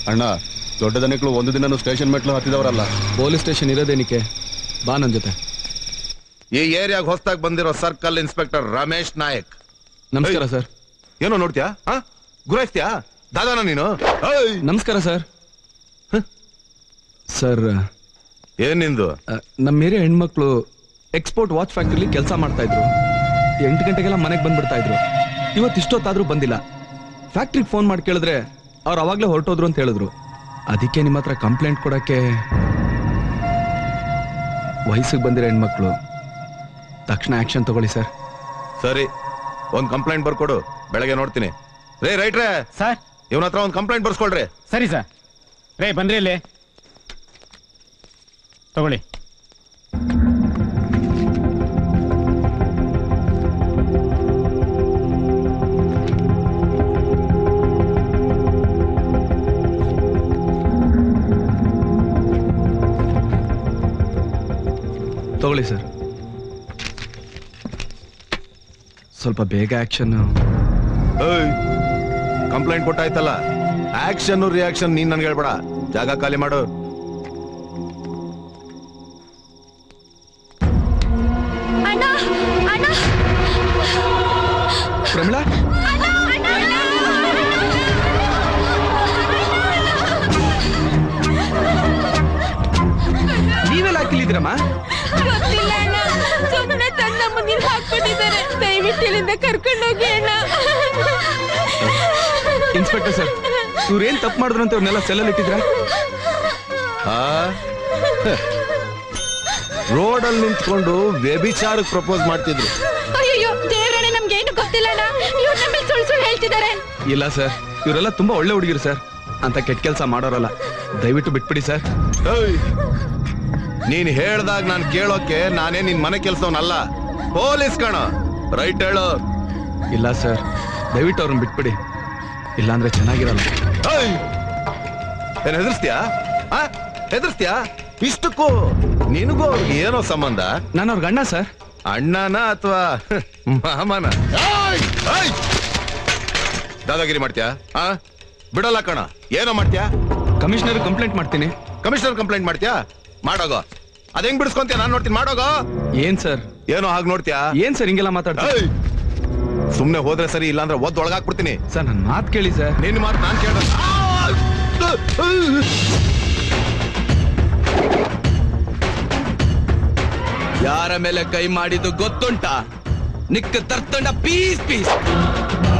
ಅಣ್ಣ ದೊಡ್ಡ ದನಿಗಳು ಒಂದು ದಿನ ಸ್ಟೇಷನ್ ಮೆಟ್ಲು ಹತ್ತಿದವರಲ್ಲ ಪೊಲೀಸ್ ಸ್ಟೇಷನ್ ಇರೋದೇನಿಕೆ ಬಾ ನನ್ ಜೊತೆ ಈ ಏರಿಯಾಗ ಹೊಸದಾಗಿ ಬಂದಿರೋ ಸರ್ಕಲ್ ಇನ್ಸ್ಪೆಕ್ಟರ್ ರಮೇಶ್ ನಾಯಕ್ ನಮಸ್ಕಾರ ಏಯ್. ಸರ್ ಏನೋ ನೋಡ್ತೀಯಾ ಹಾ ಗುರಾಯಿಸ್ತೀಯಾ ದಾದಾನ ನೀನು ಏಯ್! ನಮಸ್ಕಾರ ಸರ್ ಸರ್ ಏನ್ ನಿಂದು ಅ, ನಮ್ಮ ಏರಿಯಾ ಹೆಣ್ಮಕ್ಳು ಎಕ್ಸ್ಪೋರ್ಟ್ ವಾಚ್ ಫ್ಯಾಕ್ಟ್ರಿಲಿ ಕೆಲಸ ಮಾಡ್ತಾ ಇದ್ರು ಎಂಟು ಗಂಟೆಗೆಲ್ಲ ಮನೆಗೆ ಬಂದ್ಬಿಡ್ತಾ ಇದ್ರು ಇವತ್ತು ಇಷ್ಟೊತ್ತಾದ್ರೂ ಬಂದಿಲ್ಲ ಫ್ಯಾಕ್ಟ್ರಿಗೆ ಫೋನ್ ಮಾಡಿ ಕೇಳಿದ್ರೆ ಅವ್ರು ಅವಾಗ್ಲೇ ಹೊರಟೋದ್ರು ಅಂತ ಹೇಳಿದ್ರು ಅದಕ್ಕೆ ನಿಮ್ಮ ಹತ್ರ ಕಂಪ್ಲೇಂಟ್ ಕೊಡಕ್ಕೆ ವಯಸ್ಸಿಗೆ ಬಂದಿರೋ ಹೆಣ್ಮಕ್ಳು ತಕ್ಷಣ ಆಕ್ಷನ್ ತಗೊಳ್ಳಿ ಸರ್ ಸರಿ ಒಂದ್ ಕಂಪ್ಲೇಂಟ್ ಬರ್ಕೊಡು ಬೆಳಗ್ಗೆ ನೋಡ್ತೀನಿ ರೇ ರೈಟ್ರೇ ಸರ್ ಇವನ ಹತ್ರ ಒಂದ್ ಕಂಪ್ಲೇಂಟ್ ಬರ್ಸ್ಕೊಳ್ರಿ ಸರಿ ಸರ್ ರೇ ಬನ್ರಿ ಇಲ್ಲಿ ತಗೊಳ್ಳಿ ತಗೊಳ್ಳಿ ಸರ್ ಸ್ವಲ್ಪ ಬೇಗ ಆಕ್ಷನ್ ಕಂಪ್ಲೇಂಟ್ ಕೊಟ್ಟಾಯ್ತಲ್ಲ ಆಕ್ಷನ್ ರಿಯಾಕ್ಷನ್ ನೀನ್ ನನ್ಗೆ ಹೇಳ್ಬೇಡ ಜಾಗ ಖಾಲಿ ಮಾಡು ಅಣ್ಣ ಅಣ್ಣ ಪ್ರಮಿಳಾ ನೀವೆಲ್ಲ ಹಾಕಿಲ್ಲಿದ್ರಮ್ಮ ಗೊತ್ತಿಲ್ಲ ಅಣ್ಣ ಸುಮ್ಮನೆ ತಂದು ನಮ್ಮ ನೀರು ಹಾಕ್ಬಿಟ್ಟಿದ್ದಾರೆ ದಯವಿಟ್ಟು ಇಲ್ಲಿಂದ ಕರ್ಕೊಂಡು ಹೋಗಿ ಅಣ್ಣ ಇನ್ಸ್ಪೆಕ್ಟರ್ ಸರ್ ಇವ್ರೇನ್ ತಪ್ಪು ಮಾಡಿದ್ರು ಅಂತ ಇವ್ರನ್ನೆಲ್ಲ ಸೆಲ್ಲಲ್ಲಿ ಇಟ್ಟಿದ್ರ ರೋಡಲ್ಲಿ ನಿಂತ್ಕೊಂಡು ವ್ಯಭಿಚಾರಕ್ಕೆ ಪ್ರಪೋಸ್ ಮಾಡ್ತಿದ್ರು ಅಯ್ಯೋ ದೇವ್ರಣ್ಣ ನಮ್ಗೆ ಏನು ಗೊತ್ತಿಲ್ಲ ಅಣ್ಣ ಇವ್ರು ನಮ್ಮ ಸುಳ್ಳು ಸುಳ್ಳು ಹೇಳ್ತಿದ್ದಾರೆ ಇಲ್ಲ ಸರ್ ಇವರೆಲ್ಲ ತುಂಬಾ ಒಳ್ಳೆ ಹುಡುಗಿರು ಸರ್ ಅಂತ ಕೆಟ್ಟ ಕೆಲಸ ಮಾಡೋರಲ್ಲ ದಯವಿಟ್ಟು ಬಿಟ್ಬಿಡಿ ಸರ್ ಏಯ್! ನೀನ್ ಹೇಳ್ದಾಗ ನಾನ್ ಕೇಳೋಕೆ ನಾನೇ ನಿನ್ ಮನೆ ಕೆಲ್ಸವನಲ್ಲ ಪೊಲೀಸ್ ಕಣ ರೈಟ್ ಹೇಳು ಇಲ್ಲ ಸರ್ ದಯವಿಟ್ಟು ಅವ್ರನ್ನ ಬಿಟ್ಬಿಡಿ ಇಲ್ಲಾಂದ್ರೆ ಚೆನ್ನಾಗಿರಲ್ಲ ಏಯ್! ಏನ್ ಹೆದರ್ಸ್ತೀಯಾ ಆ ಹೆದರ್ಸ್ತೀಯಾ ಇಷ್ಟಕ್ಕೂ ನಿನಗೂ ಅವ್ರಿಗೆ ಏನೋ ಸಂಬಂಧ ನಾನು ಅವ್ರ ಗಂಡ ಸರ್ ಅಣ್ಣನ ಅಥವಾ ಮಾಮನ ಏಯ್! ಏಯ್! ದಾದಾಗಿರಿ ಮಾಡ್ತೀಯಾ ಆ ಬಿಡಲ್ಲ ಕಣ ಏನೋ ಮಾಡ್ತೀಯಾ ಕಮಿಷನರ್ ಕಂಪ್ಲೇಂಟ್ ಮಾಡ್ತೀನಿ ಕಮಿಷನರ್ ಕಂಪ್ಲೇಂಟ್ ಮಾಡ್ತೀಯಾ ಮಾಡೋಗೋ ಅದ್ ಹೆಂಗ್ ಬಿಡಿಸ್ಕೊಂತೀಯ ನಾನ್ ನೋಡ್ತೀನಿ ಮಾಡೋಗೋ ಏನ್ ಸರ್ ಏನೋ ಹಾಗೆ ನೋಡ್ತೀಯಾ ಏನ್ ಸರ್ ಹಿಂಗೆಲ್ಲ ಮಾತಾಡ್ತಾರೆ ಏಯ್! ಸುಮ್ನೆ ಹೋದ್ರೆ ಸರಿ ಇಲ್ಲಾಂದ್ರೆ ಒದ್ ಒಳಗಾಕ್ಬಿಡ್ತೀನಿ ಸರ್ ನನ್ ಮಾತು ಕೇಳಿ ಸರ್ ನಿನ್ನ ಮಾತು ನಾನ್ ಕೇಳ ಯಾರ ಮೇಲೆ ಕೈ ಮಾಡಿದ್ದು ಗೊತ್ತುಂಟಾ ನಿಕ್ಕ ತರ್ತಂಡ ಪೀಸ್ ಪೀಸ್